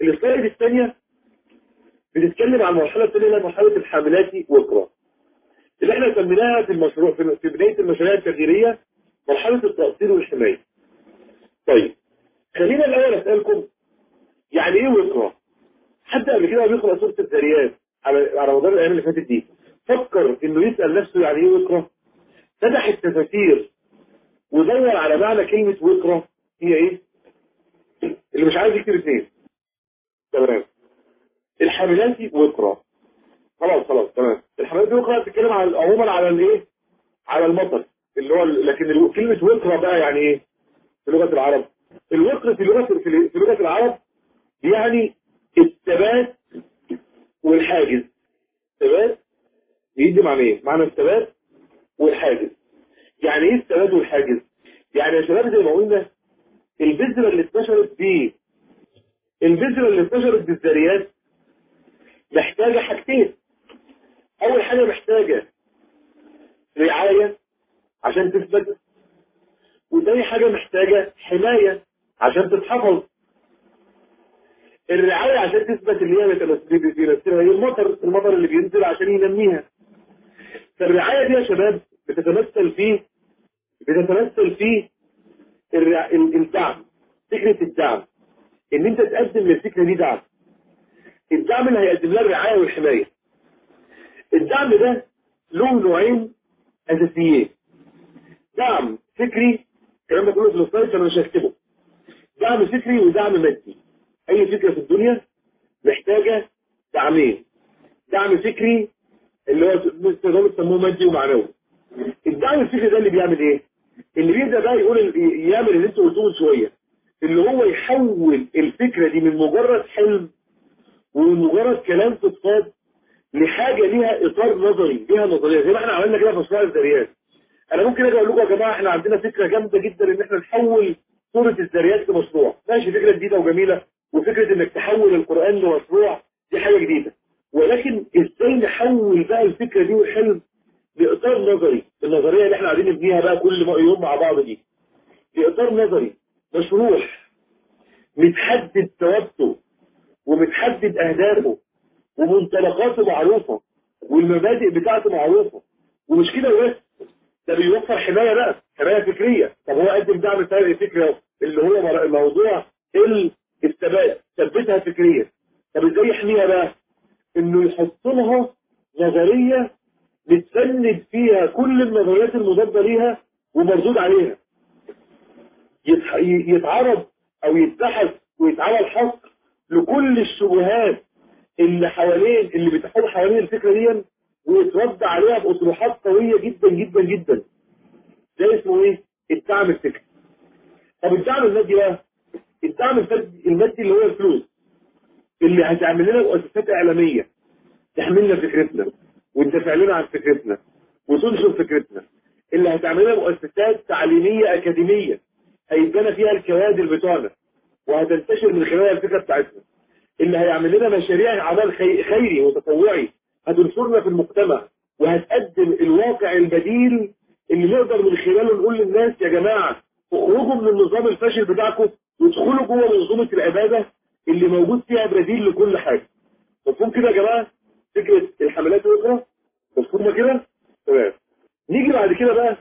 السلايد الثانية بتتكلم عن المرحلة الثانية اللي هي مرحلة الحاملات وقرا اللي احنا سميناها في المشروع في في بداية المشاريع التغييرية مرحلة التأصيل والحماية طيب خلينا الأول أسألكم يعني إيه وقرا؟ حد قبل كده بيقرأ سورة الذريات على على مدار الأيام اللي فاتت دي فكر إنه يسأل نفسه يعني إيه وقرا؟ فتح التفاسير ودور على معنى كلمة وقرا هي إيه؟ اللي مش عايز يكتب اثنين تمام الحاملات وقرا خلاص خلاص تمام الحملات وقرا بتتكلم على عموما على الايه على المطر اللي هو لكن ال- كلمه وقرا بقى يعني ايه في لغه العرب الوقر في لغه في في لغه العرب يعني الثبات والحاجز ثبات بيدي معنى ايه معنى الثبات والحاجز يعني ايه الثبات والحاجز يعني يا شباب زي ما قلنا البذره اللي اتنشرت فيه البذره اللي اتنشرت بالذريات محتاجه حاجتين اول حاجه محتاجه رعايه عشان تثبت وتاني حاجه محتاجه حمايه عشان تتحفظ الرعايه عشان تثبت اللي هي بتنزل- بينزلها هي المطر المطر اللي بينزل عشان ينميها فالرعايه دي يا شباب بتتمثل فيه بتتمثل في الرع- ال- الدعم فكره الدعم ان انت تقدم للفكره دي دعم الدعم اللي هيقدم لها الرعايه والحمايه الدعم ده له نوعين اساسيين دعم فكري الكلام ده كله في السلايد فانا مش هكتبه دعم فكري ودعم مادي اي فكره في الدنيا محتاجه دعمين دعم فكري اللي هو تقدروا تسموه مادي ومعنوي الدعم الفكري ده اللي بيعمل ايه اللي بيبدا بقى يقول ال- يعمل اللي انتوا قلتوه من شويه اللي هو يحول الفكره دي من مجرد حلم ومن مجرد كلام فضفاض لحاجه ليها اطار نظري ليها نظريه زي ما احنا عملنا كده في مشروع الذريات انا ممكن اجي اقول لكم يا جماعه احنا عندنا فكره جامده جدا ان احنا نحول سوره الذريات لمشروع ماشي فكره جديده وجميله وفكره انك تحول القران لمشروع دي حاجه جديده ولكن ازاي نحول بقى الفكره دي وحلم لاطار نظري النظريه اللي احنا قاعدين نبنيها بقى كل يوم مع بعض دي لاطار نظري مشروع متحدد ثوابته ومتحدد اهدافه ومنطلقاته معروفة والمبادئ بتاعته معروفة ومش كده بس ده بيوفر حماية بقى حماية فكرية طب هو قدم دعم فكري فكرة اللي هو مر- موضوع الثبات ثبتها فكريا طب ازاي يحميها بقى انه يحط لها نظرية بتسند فيها كل النظريات المضادة ليها ومردود عليها يتح- ي- يتعرض او يتبحث ويتعمل حصر لكل الشبهات اللي حوالين اللي بتحول حوالين الفكرة دي ويترد عليها بأطروحات قوية جدا جدا جدا ده اسمه ايه الدعم الفكري طب الدعم المادي بقى الدعم الفردي- المادي اللي هو الفلوس اللي هتعمل لنا مؤسسات إعلامية تحملنا فكرتنا وتدافع لنا عن فكرتنا وتنشر فكرتنا اللي هتعمل لنا مؤسسات تعليمية أكاديمية هيتبنى فيها الكوادر بتوعنا وهتنتشر من خلالها الفكرة بتاعتنا اللي هيعمل لنا مشاريع عمل خي- خيري وتطوعي هتنشرنا في المجتمع وهتقدم الواقع البديل اللي نقدر من خلاله نقول للناس يا جماعة اخرجوا من النظام الفاشل بتاعكم وادخلوا جوه منظومة العبادة اللي موجود فيها بديل لكل حاجة مفهوم كده يا جماعة فكرة الحملات الأخرى مفهومة كده تمام نيجي بعد كده بقى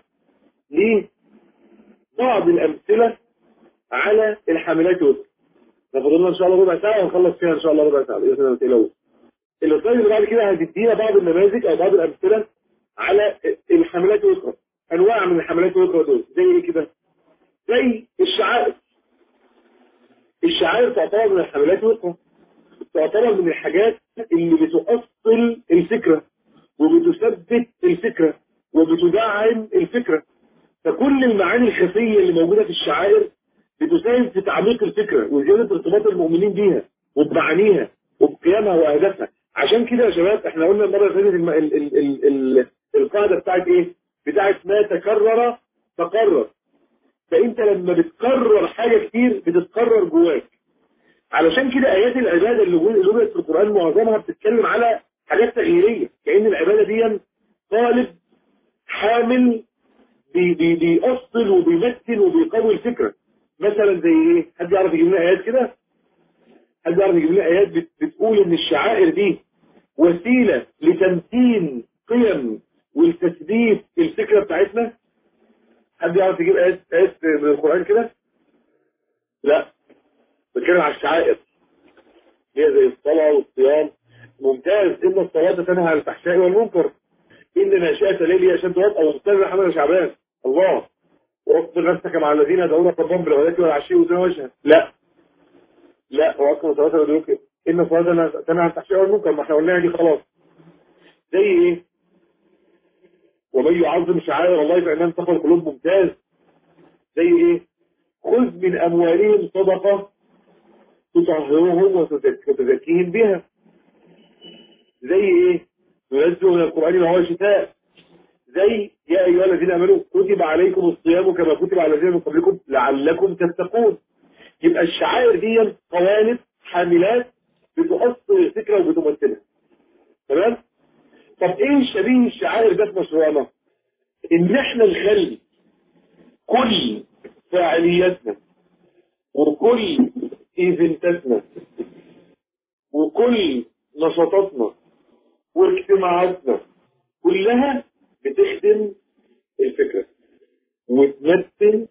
لبعض الأمثلة على الحملات الأخرى ناخد لنا ان شاء الله ربع ساعه ونخلص فيها ان شاء الله ربع ساعه باذن الله ما تقلقوش السلايد اللي بعد كده هتدينا بعض النماذج او بعض الامثله على الحملات الاخرى انواع من الحملات الاخرى دول زي ايه كده زي الشعائر الشعائر تعتبر من الحملات الاخرى تعتبر من الحاجات اللي بتؤصل الفكره وبتثبت الفكره وبتدعم الفكره فكل المعاني الخفيه اللي موجوده في الشعائر بتساهم في تعميق الفكرة وزيادة ارتباط المؤمنين بيها وبمعانيها وبقيامها وأهدافها عشان كده يا شباب احنا قلنا المرة اللي فاتت الم- ال- ال- ال- ال- القاعدة بتاعت ايه؟ بتاعت ما تكرر تقرر فانت لما بتكرر حاجة كتير بتتكرر جواك علشان كده آيات العبادة اللي اللي وجدت في القرآن معظمها بتتكلم على حاجات تغييرية كأن العبادة دي طالب حامل بي بي بيأصل وبيمثل وبيقوي الفكرة مثلا زي ايه حد يعرف يجيب لنا ايات كده حد يعرف يجيب لنا ايات بت- بتقول ان الشعائر دي وسيله لتمتين قيم والتثبيت الفكره بتاعتنا حد يعرف يجيب ايات ايات من القران كده لا بتكلم على الشعائر هي زي الصلاه والصيام ممتاز ان الصلاه تنهى عن الفحشاء والمنكر ان ناشئه الليل هي اشد وطئا ومستمر حمد شعبان الله واصبر نفسك مع الذين يدعون ربهم بالغداة والعشي وزنا وجهه لا لا هو اصلا صلاه الوضوء كده ان الصلاه تنهى عن الفحشاء والمنكر ما احنا قلناها دي خلاص زي ايه ومن يعظم شعائر الله فانها تقوى القلوب ممتاز زي ايه خذ من اموالهم صدقه تطهرهم وتزك- وتزكيهم بها زي ايه ننزل من القران ما هو شفاء زي يا ايها الذين امنوا كتب عليكم الصيام كما كتب على الذين من قبلكم لعلكم تتقون يبقى الشعائر دي قوالب حاملات بتؤصل الفكره وبتمثلها تمام طب ايه شبيه الشعائر ده في مشروعنا ان احنا نخلي كل فعالياتنا وكل ايفنتاتنا وكل نشاطاتنا واجتماعاتنا كلها بتخدم الفكرة وتمثل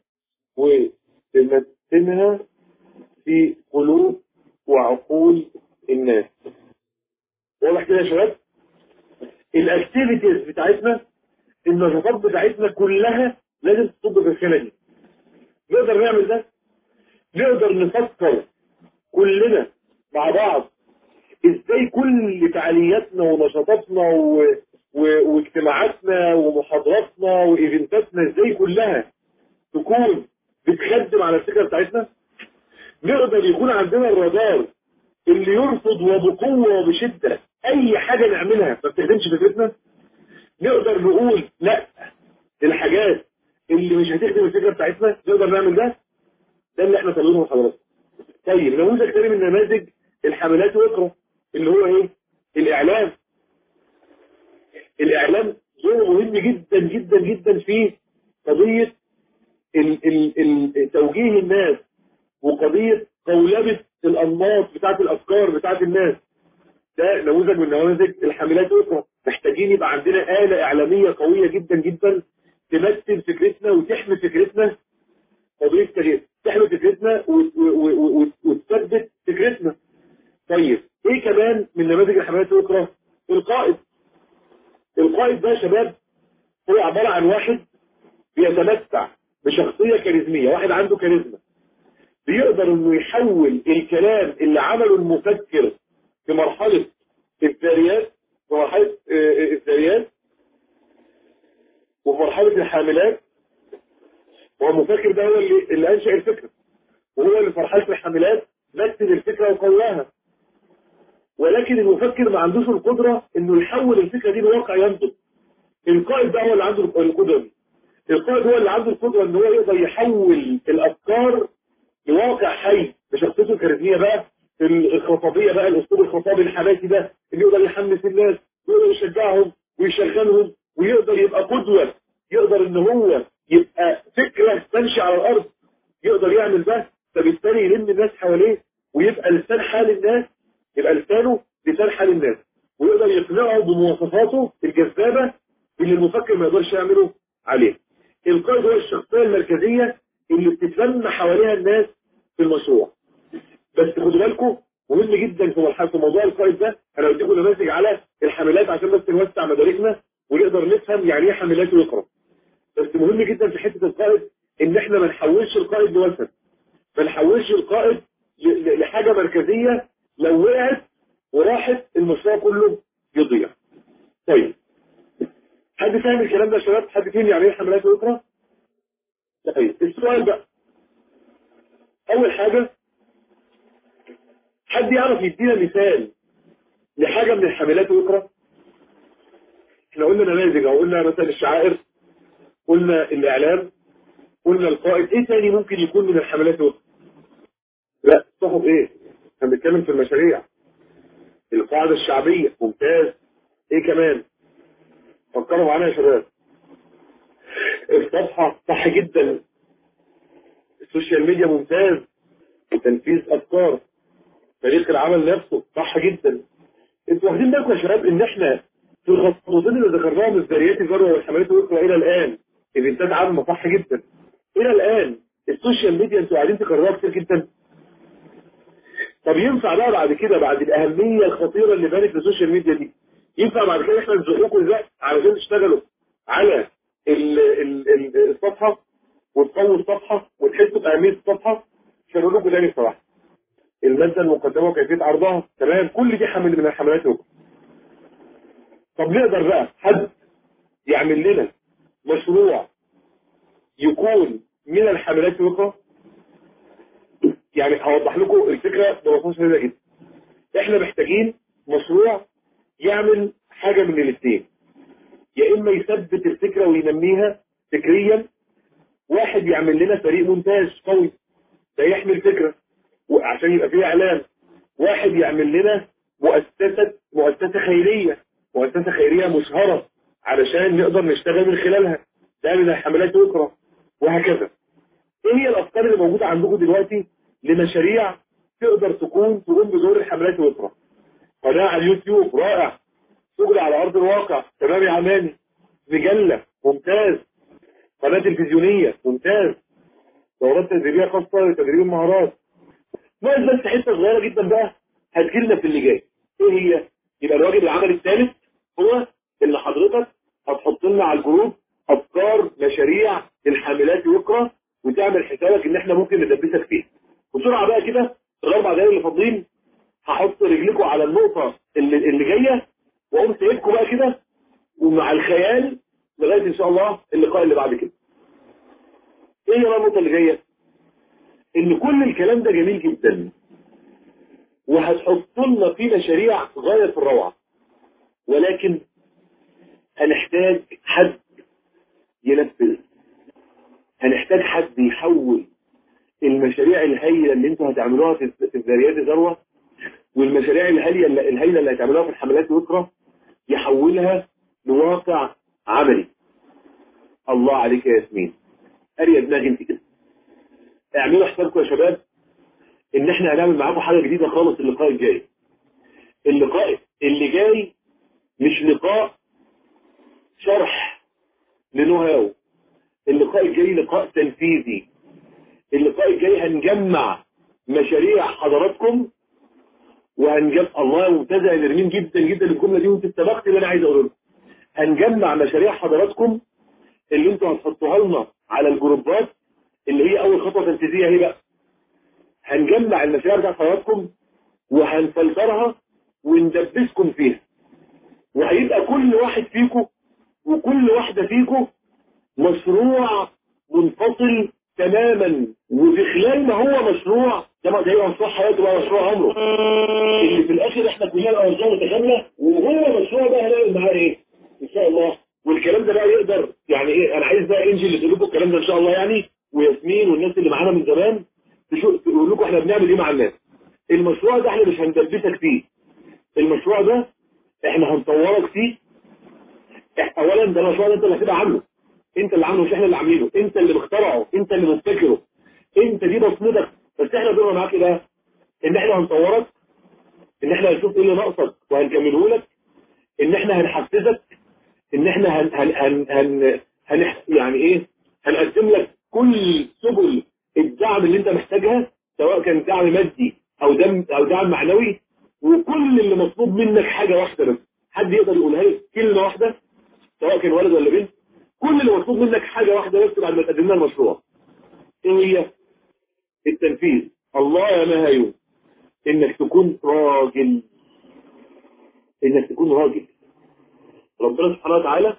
وتمثلها في قلوب وعقول الناس واضح كده يا شباب الاكتيفيتيز بتاعتنا النشاطات بتاعتنا كلها لازم تصب في الخانه دي نقدر نعمل ده نقدر نفكر كلنا مع بعض ازاي كل فعالياتنا ونشاطاتنا و... و... واجتماعاتنا ومحاضراتنا وايفنتاتنا ازاي كلها تكون بتخدم على الفكره بتاعتنا نقدر يكون عندنا الرادار اللي يرفض وبقوه وبشده اي حاجه نعملها ما بتخدمش فكرتنا نقدر نقول لا الحاجات اللي مش هتخدم الفكره بتاعتنا نقدر نعمل ده ده اللي احنا طالبينه من حضرتك طيب نموذج تاني من نماذج الحملات واقرا اللي هو ايه الاعلام الاعلام دور مهم جدا جدا جدا في قضيه ال ال ال توجيه الناس وقضيه قولبه الانماط بتاعه الافكار بتاعه الناس ده نموذج من نماذج الحملات واقرا محتاجين يبقى عندنا آلة إعلامية قوية جدا جدا تمثل فكرتنا وتحمي فكرتنا قضية تغيير تحمي فكرتنا وت- و- و- و- وتثبت فكرتنا طيب ايه كمان من نماذج الحملات الأخرى القائد القائد ده يا شباب هو عبارة عن واحد بيتمتع بشخصية كاريزمية واحد عنده كاريزما بيقدر انه يحول الكلام اللي عمله المفكر في مرحلة الذريات في مرحلة آه، آه، الذريات وفي مرحلة الحاملات هو المفكر ده هو اللي, اللي أنشأ الفكرة وهو اللي في مرحلة الحاملات مثل الفكرة وقواها ولكن المفكر ما عندوش القدرة انه يحول الفكرة دي لواقع ينضج القائد ده هو اللي عنده القدرة دي القائد هو اللي عنده القدرة ان هو يقدر يحول الافكار لواقع حي بشخصيته الكاريزمية بقى الخطابية بقى الاسلوب الخطابي الحماسي ده اللي يقدر يحمس الناس ويقدر يشجعهم ويشغلهم ويقدر يبقى قدوة يقدر ان هو يبقى فكرة تمشي على الارض يقدر يعمل ده فبالتالي يلم الناس حواليه ويبقى لسان حال الناس يبقى لسانه لسان حال الناس ويقدر يقنعه بمواصفاته الجذابة اللي المفكر ما يقدرش يعمله عليه القائد هو الشخصية المركزية اللي بتتلم حواليها الناس في المشروع بس خدوا بالكم مهم جدا في مرحله في موضوع القائد ده انا بديكم نماذج على الحملات عشان بس نوسع مداركنا ونقدر نفهم يعني ايه حملات ويقرا بس مهم جدا في حته القائد ان احنا ما نحولش القائد لوسط ما نحولش القائد ل- ل- لحاجه مركزيه لو وقعت وراحت المشروع كله يضيع طيب حد فاهم الكلام ده يا شباب حد فاهم يعني ايه حملات ويقرا طيب السؤال بقى اول حاجه حد يعرف يدينا مثال لحاجة من الحملات ويقرأ احنا قلنا نماذج او قلنا مثلا الشعائر قلنا الاعلام قلنا القائد ايه تاني ممكن يكون من الحملات ويقرأ لا صحب ايه احنا بنتكلم في المشاريع القاعدة الشعبية ممتاز ايه كمان فكروا معانا يا شباب الصفحة صح جدا السوشيال ميديا ممتاز تنفيذ افكار فريق العمل نفسه صح جدا انتوا واخدين بالكم يا شباب ان احنا في الخطوتين اللي ذكرناهم الذريات الذروه والحملات الوقفه الى الان ايفنتات عامه صح جدا الى الان السوشيال ميديا انتوا قاعدين تكرروها كتير جدا طب ينفع بقى بعد كده بعد الاهميه الخطيره اللي بانت في السوشيال ميديا دي ينفع بعد كده احنا نزقكم ازاي علشان تشتغلوا على ال ال ال الصفحه وتقووا الصفحه وتحسوا باهميه الصفحه مش هنقول لكم تاني الصراحه الماده المقدمه وكيفيه عرضها تمام كل دي حمل من الحملات الوقت طب نقدر بقى حد يعمل لنا مشروع يكون من الحملات الوقت يعني هوضح لكم الفكره ببساطه شديده جدا احنا محتاجين مشروع يعمل حاجه من الاثنين يا اما يثبت الفكره وينميها فكريا واحد يعمل لنا فريق مونتاج قوي ده يحمل فكره عشان يبقى فيه اعلان واحد يعمل لنا مؤسسه مؤسسه خيريه مؤسسه خيريه مشهره علشان نقدر نشتغل من خلالها ده من الحملات الاخرى وهكذا ايه هي الافكار اللي موجوده عندكم دلوقتي لمشاريع تقدر تكون تقوم بدور الحملات الاخرى قناه على اليوتيوب رائع شغل على ارض الواقع تمام يا عماني مجله ممتاز قناه تلفزيونيه ممتاز دورات تدريبيه خاصه لتدريب المهارات ناقص بس حته صغيره جدا بقى هتجيلنا في اللي جاي ايه هي يبقى الواجب العملي الثالث هو ان حضرتك هتحط لنا على الجروب افكار مشاريع الحاملات يقرا وتعمل حسابك ان احنا ممكن ندبسك فيها بسرعه بقى كده في الاربع دقايق اللي فاضلين هحط رجلكم على النقطه اللي, اللي جايه واقوم سايبكم بقى كده ومع الخيال لغايه ان شاء الله اللقاء اللي بعد كده ايه هي بقى النقطه اللي جايه ان كل الكلام ده جميل جدا وهتحط لنا فيه مشاريع غايه في الروعه ولكن هنحتاج حد ينفذ هنحتاج حد يحول المشاريع الهائله اللي انتوا هتعملوها في الذريات الذروه والمشاريع الهائله الهائله اللي هتعملوها في الحملات الأخرى يحولها لواقع عملي الله عليك يا ياسمين قريه دماغي انت كده اعملوا حسابكم يا شباب ان احنا هنعمل معاكم حاجه جديده خالص اللقاء الجاي اللقاء اللي جاي مش لقاء شرح لنو هاو اللقاء الجاي لقاء تنفيذي اللقاء الجاي هنجمع مشاريع حضراتكم وهنجمع الله ممتازه يا نرمين جدا جدا الجمله دي وانت استبقت اللي انا عايز اقوله لكم هنجمع مشاريع حضراتكم اللي انتوا هتحطوها لنا على الجروبات اللي هي اول خطوه تنفيذيه اهي بقى هنجمع المشاريع بتاعت حضراتكم وهنفلترها وندبسكم فيها وهيبقى كل واحد فيكم وكل واحدة فيكم مشروع منفصل تماما وفي خلال ما هو مشروع ده ما ده مشروع حياته بقى مشروع عمره اللي في الاخر احنا كلنا بقى مشروع متكامله وهو مشروع بقى هنعمل معاه ايه ان شاء الله والكلام ده بقى يقدر يعني ايه انا عايز بقى انجي اللي تقول لكم الكلام ده ان شاء الله يعني وياسمين والناس اللي معانا من زمان تقول لكم احنا بنعمل ايه مع الناس المشروع ده احنا مش هندبسك فيه المشروع ده احنا هنطورك فيه اولا ده المشروع ده انت اللي هتبقى عامله انت اللي عامله مش احنا اللي عاملينه انت اللي مخترعه انت اللي مبتكره انت دي بصمتك بس احنا دورنا معاك ده ان احنا هنطورك ان احنا هنشوف ايه اللي ناقصك وهنكمله لك ان احنا هنحفزك ان احنا هن هن هن, هن, هن يعني ايه هنقدم لك كل سبل الدعم اللي انت محتاجها سواء كان دعم مادي او دم او دعم معنوي وكل اللي مطلوب منك حاجه واحده بس حد يقدر يقولها لك كلمه واحده سواء كان ولد ولا بنت كل اللي مطلوب منك حاجه واحده بس بعد ما تقدم لنا المشروع ايه هي التنفيذ الله يا مهايو انك تكون راجل انك تكون راجل ربنا سبحانه وتعالى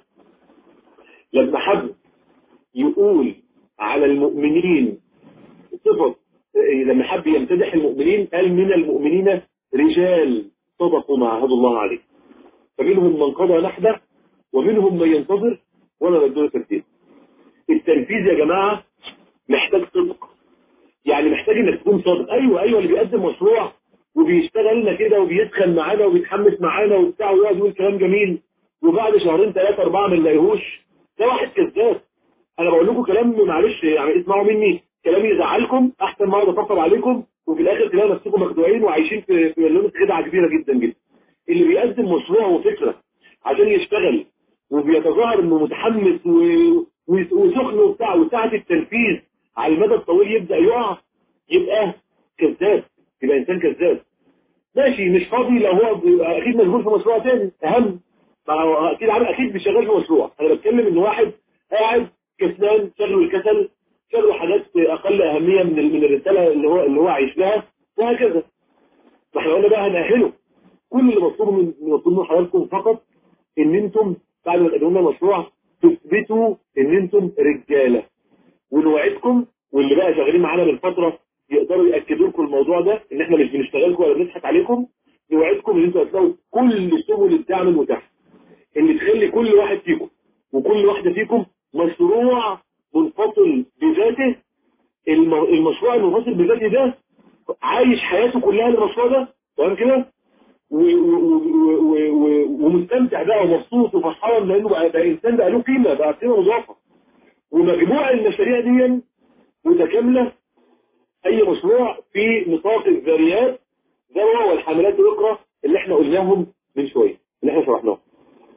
لما حب يقول على المؤمنين صفة لما حب يمتدح المؤمنين قال من المؤمنين رجال صدقوا ما عهد الله عليه فمنهم من قضى نحبه ومنهم من ينتظر ولا ندور تنفيذ التنفيذ يا جماعة محتاج صدق يعني محتاج انك تكون صادق ايوه ايوه اللي بيقدم مشروع وبيشتغل لنا كده وبيسخن معانا وبيتحمس معانا وبتاع ويقعد يقول كلام جميل وبعد شهرين ثلاثة أربعة ما نلاقيهوش ده واحد كذاب أنا بقول لكم كلام معلش يعني اسمعوا مني كلام يزعلكم أحسن ما أقعد أطبطب عليكم وفي الاخر تلاقوا نفسكم مخدوعين وعايشين في في لون خدعه كبيره جدا جدا اللي بيقدم مشروع وفكره عشان يشتغل وبيتظاهر انه متحمس و- و- وسخن وبتاع وساعه التنفيذ على المدى الطويل يبدا يقع يبقى كذاب يبقى انسان كذاب ماشي مش فاضي لو هو بيبقى اكيد مشغول في مشروع تاني اهم ما هو اكيد عامل اكيد مش شغال في مشروع انا بتكلم ان واحد قاعد كسلان شغله الكسل شغله حاجات اقل اهميه من ال- من الرساله اللي هو اللي هو عايش لها وهكذا فاحنا قلنا بقى هنأهله كل اللي مطلوب من مطلوب من حضراتكم فقط ان انتم بعد ما تقدموا لنا مشروع تثبتوا ان انتم رجاله ونوعدكم واللي بقى شغالين معانا من فتره يقدروا ياكدوا لكم الموضوع ده ان احنا مش بنشتغلكم ولا بنضحك عليكم نوعدكم ان انتوا هتلاقوا كل سبل الدعم المتاحه اللي تخلي كل واحد فيكم وكل واحده فيكم مشروع منفصل بذاته الم- المشروع المنفصل بذاته ده عايش حياته كلها للمشروع ده تمام كده و- و- و- و- و- ومستمتع بقى ومبسوط وفرحان لانه بقى, بقى انسان بقى له قيمه بقى قيمه مضافه ومجموع المشاريع دي متكامله اي مشروع في نطاق الذريات ذروه والحملات الاخرى اللي احنا قلناهم من شويه اللي احنا شرحناهم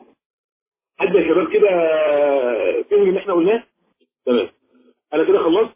حد يا شباب كده فهم اللي احنا قلناه تمام انا كده خلصت